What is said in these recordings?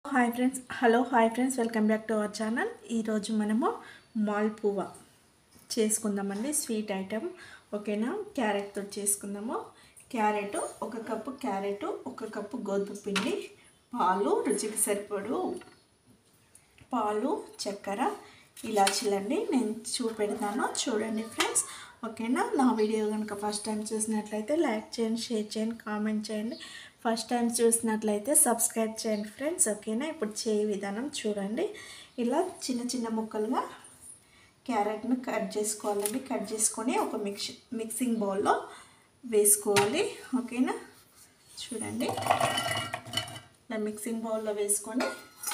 hi friends hello hi friends welcome back to our channel ఈరోజు మనము మాల్పువా చేసుకుందామండి sweet item ఓకేనా క్యారెట్తో చేసుకుందాము క్యారెట్ ఒక కప్పు క్యారెట్ ఒక కప్పు గోధుమ పిండి పాలు రుచికి సరిపడు పాలు చక్కెర ఇలాచీలండి నేను చూపెడతాను చూడండి ఫ్రెండ్స్ ఓకేనా నా వీడియో కనుక ఫస్ట్ టైం చూసినట్లయితే లైక్ చేయండి షేర్ చేయండి కామెంట్ చేయండి ఫస్ట్ టైం చూసినట్లయితే సబ్స్క్రైబ్ చేయండి ఫ్రెండ్స్ ఓకేనా ఇప్పుడు చేయ విధానం చూడండి ఇలా చిన్న చిన్న ముక్కలుగా క్యారెట్ను కట్ చేసుకోవాలండి కట్ చేసుకొని ఒక మిక్స్ మిక్సింగ్ బౌల్లో వేసుకోవాలి ఓకేనా చూడండి ఇలా మిక్సింగ్ బౌల్లో వేసుకొని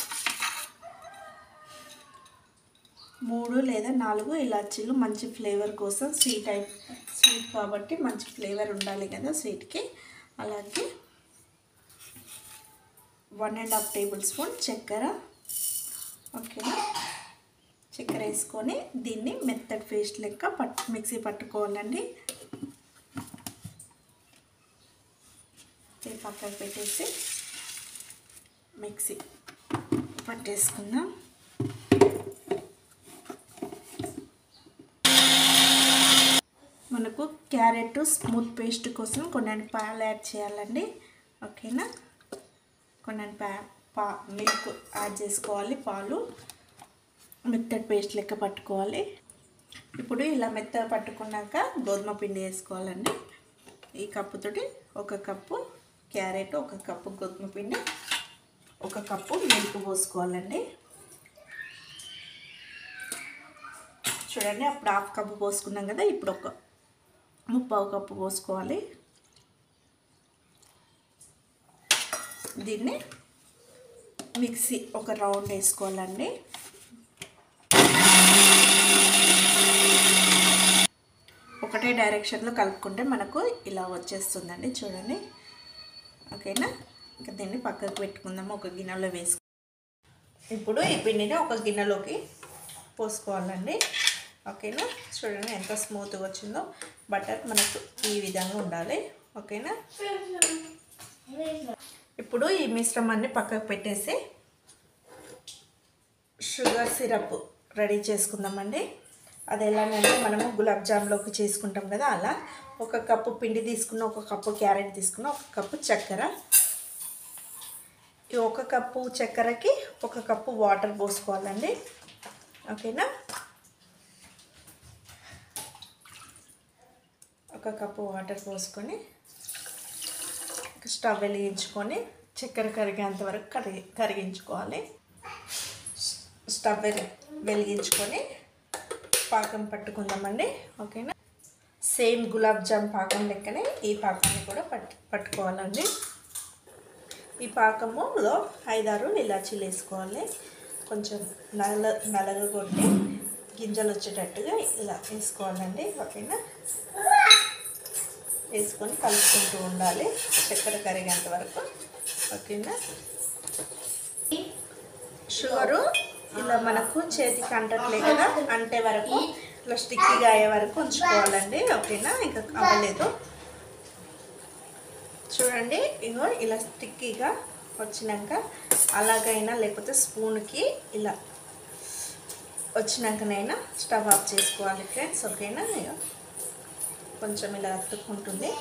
మూడు లేదా నాలుగు ఇలాచీలు మంచి ఫ్లేవర్ కోసం స్వీట్ అయి స్వీట్ కాబట్టి మంచి ఫ్లేవర్ ఉండాలి కదా స్వీట్కి అలాగే one and half tablespoon చక్కెర ఓకేనా చక్కెర వేసుకొని దీన్ని మెత్తటి పేస్ట్ లెక్క పట్ మిక్సీ పట్టుకోవాలండి పక్కకు పెట్టేసి మిక్సీ పట్టేసుకుందాం మనకు క్యారెట్ స్మూత్ పేస్ట్ కోసం కొన్ని పాలు యాడ్ చేయాలండి ఓకేనా కొన్ని పా పా మిల్క్ యాడ్ చేసుకోవాలి పాలు మెత్తటి పేస్ట్ లెక్క పట్టుకోవాలి ఇప్పుడు ఇలా మెత్తగా పట్టుకున్నాక గోధుమ పిండి వేసుకోవాలండి ఈ కప్పుతోటి ఒక కప్పు క్యారెట్ ఒక కప్పు గోధుమ పిండి ఒక కప్పు మిల్క్ పోసుకోవాలండి చూడండి అప్పుడు హాఫ్ కప్పు పోసుకున్నాం కదా ఇప్పుడు ఒక ముప్పావు కప్పు పోసుకోవాలి దీన్ని మిక్సీ ఒక రౌండ్ వేసుకోవాలండి ఒకటే డైరెక్షన్లో కలుపుకుంటే మనకు ఇలా వచ్చేస్తుందండి చూడండి ఓకేనా ఇంకా దీన్ని పక్కకు పెట్టుకుందాము ఒక గిన్నెలో వేసుకో ఇప్పుడు ఈ పిండిని ఒక గిన్నెలోకి పోసుకోవాలండి ఓకేనా చూడండి ఎంత స్మూత్గా వచ్చిందో బటర్ మనకు ఈ విధంగా ఉండాలి ఓకేనా ఇప్పుడు ఈ మిశ్రమాన్ని పక్కకు పెట్టేసి షుగర్ సిరప్ రెడీ చేసుకుందామండి అది ఎలాగంటే మనము గులాబ్ జామ్లోకి చేసుకుంటాం కదా అలా ఒక కప్పు పిండి తీసుకున్న ఒక కప్పు క్యారెట్ తీసుకున్న ఒక కప్పు చక్కెర ఈ ఒక కప్పు చక్కెరకి ఒక కప్పు వాటర్ పోసుకోవాలండి ఓకేనా ఒక కప్పు వాటర్ పోసుకొని స్టవ్ వెలిగించుకొని చక్కెర కరిగేంత వరకు కరిగి కరిగించుకోవాలి స్టవ్ వెలి వెలిగించుకొని పాకం పట్టుకుందామండి ఓకేనా సేమ్ గులాబ్ జామ్ పాకం లెక్కనే ఈ పాకాన్ని కూడా పట్టు పట్టుకోవాలండి ఈ పాకములో ఐదారు ఇలాచీలు వేసుకోవాలి కొంచెం నల్ల నల్లగా కొట్టి గింజలు వచ్చేటట్టుగా ఇలా వేసుకోవాలండి ఓకేనా వేసుకొని కలుపుకుంటూ ఉండాలి చక్కెర కరిగేంత వరకు ఓకేనా షుగరు ఇలా మనకు చేతికి అంటట్లే కదా అంటే వరకు ఇలా స్టిక్కీగా అయ్యే వరకు ఉంచుకోవాలండి ఓకేనా ఇంకా అవ్వలేదు చూడండి ఇగో ఇలా స్టిక్కీగా వచ్చినాక అలాగైనా లేకపోతే స్పూన్కి ఇలా వచ్చినాకనైనా స్టవ్ ఆఫ్ చేసుకోవాలి ఫ్రెండ్స్ ఓకేనా ఇక కొంచెం ఇలా అతుక్కుంటుంది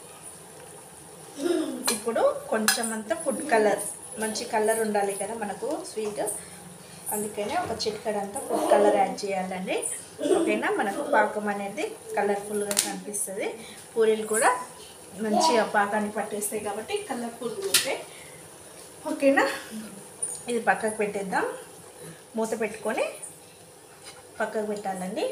ఇప్పుడు కొంచెం అంతా ఫుడ్ కలర్ మంచి కలర్ ఉండాలి కదా మనకు స్వీట్ అందుకనే ఒక చిట్కడంతా ఫుడ్ కలర్ యాడ్ చేయాలండి ఓకేనా మనకు పాకం అనేది కలర్ఫుల్గా కనిపిస్తుంది పూరీలు కూడా మంచిగా పాకాన్ని పట్టేస్తాయి కాబట్టి కలర్ఫుల్గా ఉంటాయి ఓకేనా ఇది పక్కకు పెట్టేద్దాం మూత పెట్టుకొని పక్కకు పెట్టాలండి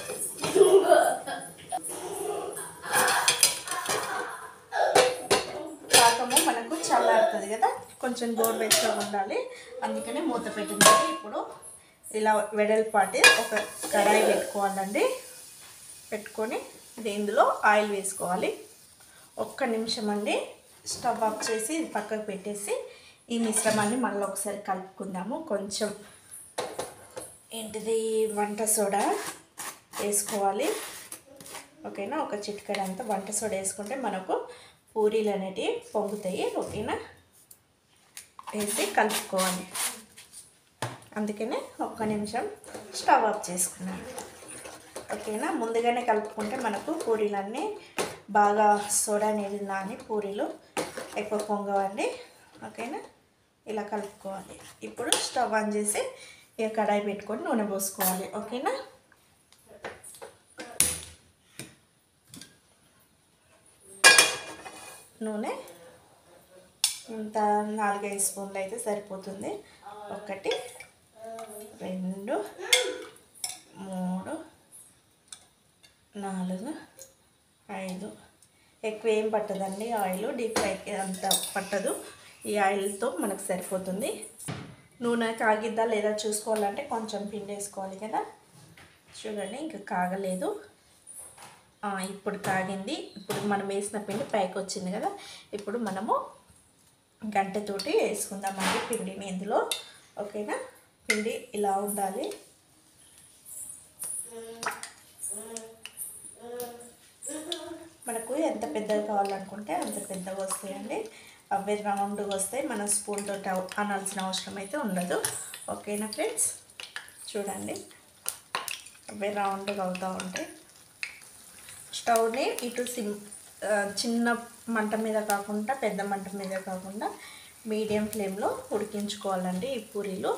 పాకము మనకు చల్లారుతుంది కదా కొంచెం గోరువెచ్చగా ఉండాలి అందుకనే మూత పెట్టింది ఇప్పుడు ఇలా వెడల్పాటి ఒక కడాయి పెట్టుకోవాలండి పెట్టుకొని ఇందులో ఆయిల్ వేసుకోవాలి ఒక్క నిమిషం అండి స్టవ్ ఆఫ్ చేసి ఇది పక్కకు పెట్టేసి ఈ మిశ్రమాన్ని మళ్ళీ ఒకసారి కలుపుకుందాము కొంచెం ఏంటిది వంట సోడా వేసుకోవాలి ఓకేనా ఒక చిటికెడంతా వంట సోడా వేసుకుంటే మనకు పూరీలు అనేటివి పొంగుతాయి ఓకేనా వేసి కలుపుకోవాలి అందుకనే ఒక్క నిమిషం స్టవ్ ఆఫ్ చేసుకున్నాను ఓకేనా ముందుగానే కలుపుకుంటే మనకు పూరీలన్నీ బాగా సోడా నీళ్ళు నాని పూరీలు ఎక్కువ పొంగవండి ఓకేనా ఇలా కలుపుకోవాలి ఇప్పుడు స్టవ్ ఆన్ చేసి ఇక కడాయి పెట్టుకొని నూనె పోసుకోవాలి ఓకేనా నూనె ఇంత నాలుగైదు స్పూన్లు అయితే సరిపోతుంది ఒకటి రెండు మూడు నాలుగు ఐదు ఎక్కువ ఏం పట్టదండి ఆయిల్ డీప్ ఫ్రైకి అంత పట్టదు ఈ ఆయిల్తో మనకు సరిపోతుంది నూనె కాగిద్దా లేదా చూసుకోవాలంటే కొంచెం పిండి వేసుకోవాలి కదా చూడండి ఇంకా కాగలేదు ఆ, ఇప్పుడు కాగింది ఇప్పుడు మనం వేసిన పిండి పైకి వచ్చింది కదా ఇప్పుడు మనము గంటతోటి వేసుకుందామండి పిండిని ఇందులో ఓకేనా పిండి ఇలా ఉండాలి మనకు ఎంత పెద్దగా కావాలనుకుంటే అంత పెద్దగా వస్తాయండి అవి రౌండ్గా వస్తాయి మనం స్పూన్ తోటి అవ- అనాల్సిన అవసరం అయితే ఉండదు ఓకేనా ఫ్రెండ్స్ చూడండి అవి రౌండ్గా అవుతూ ఉంటాయి స్టవ్ని ఇటు సిమ్ ఆ, చిన్న మంట మీద కాకుండా పెద్ద మంట మీద కాకుండా మీడియం ఫ్లేమ్లో ఉడికించుకోవాలండి ఈ పూరీలు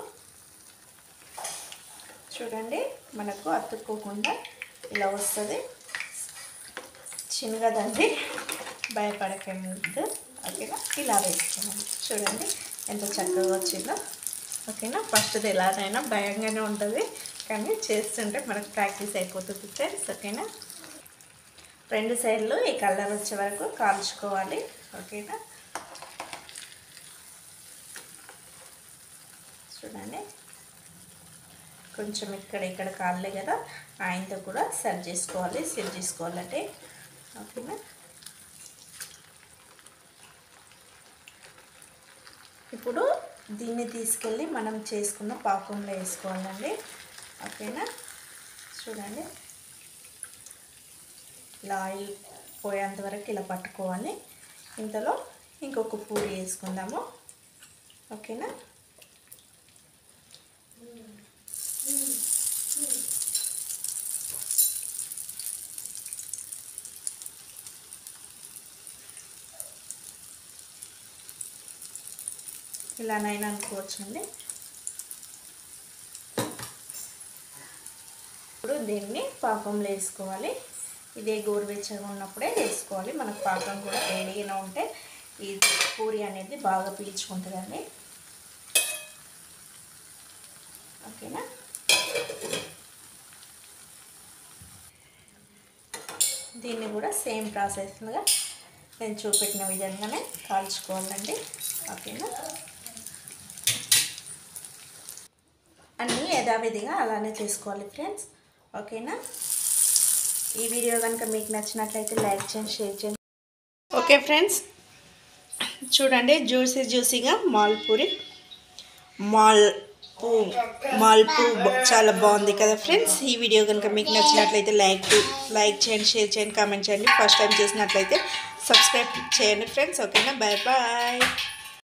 చూడండి మనకు అతుక్కోకుండా ఇలా వస్తుంది చిన్నగదండి భయపడకే ముందు ఓకేనా ఇలా వేసుకోవాలి చూడండి ఎంత చక్కగా వచ్చిందో ఓకేనా ఫస్ట్ది ఎలాగైనా భయంగానే ఉంటుంది కానీ చేస్తుంటే మనకు ప్రాక్టీస్ అయిపోతుంది ఫ్రెండ్స్ ఓకేనా రెండు సైడ్లు ఈ కలర్ వచ్చే వరకు కాల్చుకోవాలి ఓకేనా చూడండి కొంచెం ఇక్కడ ఇక్కడ కాళ్ళే కదా ఆయనతో కూడా సర్వ్ చేసుకోవాలి సర్వ్ చేసుకోవాలంటే ఓకేనా ఇప్పుడు దీన్ని తీసుకెళ్ళి మనం చేసుకున్న పాకంలో వేసుకోవాలండి ఓకేనా చూడండి ఇలా ఆయిల్ పోయేంత వరకు ఇలా పట్టుకోవాలి ఇంతలో ఇంకొక పూరి వేసుకుందాము ఓకేనా ఇలానైనా అనుకోవచ్చండి ఇప్పుడు దీన్ని పాకంలో వేసుకోవాలి ఇదే గోరువెచ్చగా ఉన్నప్పుడే వేసుకోవాలి మనకు పాకం కూడా వేడిగా ఉంటే ఈ పూరి అనేది బాగా పీల్చుకుంటుందండి ఓకేనా దీన్ని కూడా సేమ్ ప్రాసెస్గా నేను చూపెట్టిన విధంగానే కాల్చుకోవాలండి ఓకేనా అన్నీ యథావిధిగా అలానే చేసుకోవాలి ఫ్రెండ్స్ ఓకేనా ఈ వీడియో కనుక మీకు నచ్చినట్లయితే లైక్ చేయండి షేర్ చేయండి ఓకే ఫ్రెండ్స్ చూడండి జ్యూసీ జ్యూసీగా మాల్పూరి మాల్ పూ మాల్పూ బ- చాలా బాగుంది కదా ఫ్రెండ్స్ ఈ వీడియో కనుక మీకు నచ్చినట్లయితే లైక్ లైక్ చేయండి షేర్ చేయండి కామెంట్ చేయండి ఫస్ట్ టైం చేసినట్లయితే సబ్స్క్రైబ్ చేయండి ఫ్రెండ్స్ ఓకేనా బాయ్ బాయ్